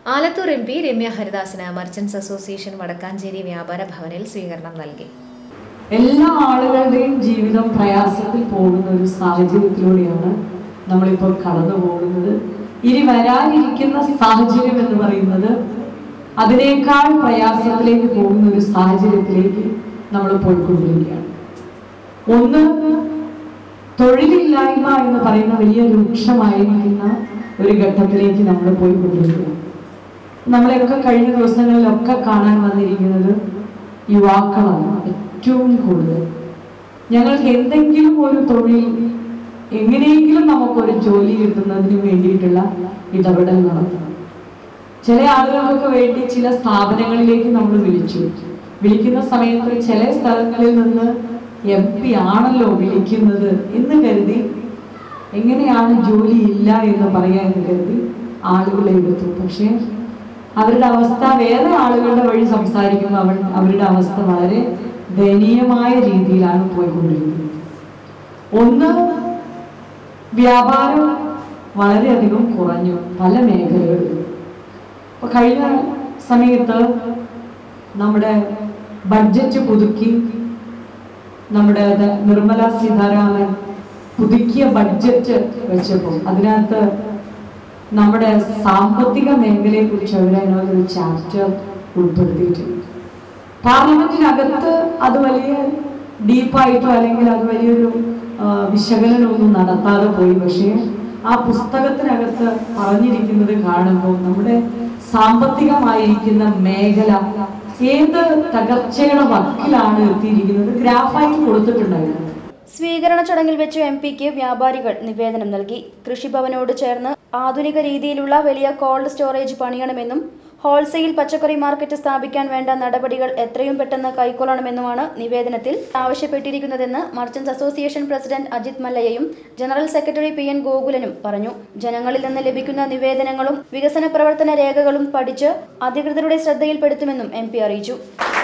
Alathur M P Ramya ഹരിദാസിന് merchants association Vadakkanchery വ്യാപാര ഭവനിൽ സ്വീകരണം നൽകി എല്ലാ ആളുകളുടെയും ജീവിതം പ്രയാസത്തിൽ പോകുന്ന ഒരു സാഹചര്യത്തിലൂടെയാണ് നമ്മളിപ്പോൾ കടന്നു പോകുന്നത് ഇനി വരാനിരിക്കുന്ന സാഹചര്യം എന്ന് പറയുന്നത് അതിനേക്കാൾ പ്രയാസത്തിലേക്ക് പോകുന്ന ഒരു സാഹചര്യത്തിലേക്ക് നമ്മൾ പോയിക്കൊണ്ടിരിക്കുകയാണ് ഒന്ന് തൊഴിലില്ലായ്മ എന്ന് പറയുന്ന വലിയ രൂക്ഷമായിരിക്കുന്ന ഒരു ഘട്ടത്തിലേക്ക് നമ്മൾ പോയിക്കൊണ്ടിരിക്കുകയാണ് നമ്മളെയൊക്കെ കഴിഞ്ഞ ദിവസങ്ങളിലൊക്കെ കാണാൻ വന്നിരിക്കുന്നത് യുവാക്കളാണ് ഏറ്റവും കൂടുതൽ ഞങ്ങൾക്ക് എന്തെങ്കിലും ഒരു തൊഴിൽ എങ്ങനെയെങ്കിലും നമുക്കൊരു ജോലി കിട്ടുന്നതിന് വേണ്ടിയിട്ടുള്ള ഇടപെടൽ നടത്തണം ചില ആളുകൾക്കൊക്കെ വേണ്ടി ചില സ്ഥാപനങ്ങളിലേക്ക് നമ്മൾ വിളിച്ചു വിളിക്കുന്ന സമയത്ത് ചില സ്ഥലങ്ങളിൽ നിന്ന് എം പി ആണല്ലോ വിളിക്കുന്നത് എന്ന് കരുതി എങ്ങനെയാണ് ജോലി ഇല്ല എന്ന് പറയാൻ എന്ന് കരുതി ആളുകളെ എടുത്തു പക്ഷേ അവരുടെ അവസ്ഥ വേറെ ആളുകളുടെ വഴി സംസാരിക്കുമ്പോൾ അവൻ അവരുടെ അവസ്ഥ വളരെ ദയനീയമായ രീതിയിലാണ് പോയിക്കൊണ്ടിരിക്കുന്നത് ഒന്ന് വ്യാപാരം വളരെയധികം കുറഞ്ഞു പല മേഖലകളിലും ഇപ്പൊ കഴിഞ്ഞ സമയത്ത് നമ്മുടെ ബഡ്ജറ്റ് പുതുക്കി നമ്മുടെ ധ- നിർമ്മല സീതാരാമൻ പുതുക്കിയ ബഡ്ജറ്റ് വെച്ചപ്പോൾ അതിനകത്ത് നമ്മുടെ സാമ്പത്തിക മേഖലയെ കുറിച്ച് അവരതിനകത്ത് ഒരു ചാപ്റ്റർ ഉൾപ്പെടുത്തിയിട്ടുണ്ട് പാർലമെന്റിനകത്ത് അത് വലിയ ഡീപ്പായിട്ടോ അല്ലെങ്കിൽ അത് വലിയൊരു ആ, വിശകലനമൊന്നും നടത്താതെ പോയി പക്ഷേ ആ പുസ്തകത്തിനകത്ത് പറഞ്ഞിരിക്കുന്നത് കാണുമ്പോൾ നമ്മുടെ സാമ്പത്തികമായിരിക്കുന്ന മേഖല ഏത് തകർച്ചയുടെ വക്കിലാണ് എത്തിയിരിക്കുന്നത് ഗ്രാഫായിട്ട് കൊടുത്തിട്ടുണ്ടായിരുന്നു സ്വീകരണ ചടങ്ങിൽ വെച്ച് എം പിക്ക് വ്യാപാരികൾ നിവേദനം നൽകി കൃഷിഭവനോട് ചേർന്ന് ആധുനിക രീതിയിലുള്ള വലിയ കോൾഡ് സ്റ്റോറേജ് പണിയണമെന്നും ഹോൾസെയിൽ പച്ചക്കറി മാർക്കറ്റ് സ്ഥാപിക്കാൻ വേണ്ട നടപടികൾ എത്രയും പെട്ടെന്ന് കൈക്കൊള്ളണമെന്നുമാണ് നിവേദനത്തിൽ ആവശ്യപ്പെട്ടിരിക്കുന്നതെന്ന് മർച്ചന്റ്സ് അസോസിയേഷൻ പ്രസിഡന്റ് അജിത് മല്ലയ്യയും ജനറൽ സെക്രട്ടറി പി എൻ ഗോകുലനും പറഞ്ഞു ജനങ്ങളിൽ നിന്ന് ലഭിക്കുന്ന നിവേദനങ്ങളും വികസന പ്രവർത്തന രേഖകളും പഠിച്ച് അധികൃതരുടെ ശ്രദ്ധയിൽപ്പെടുത്തുമെന്നും എം പി അറിയിച്ചു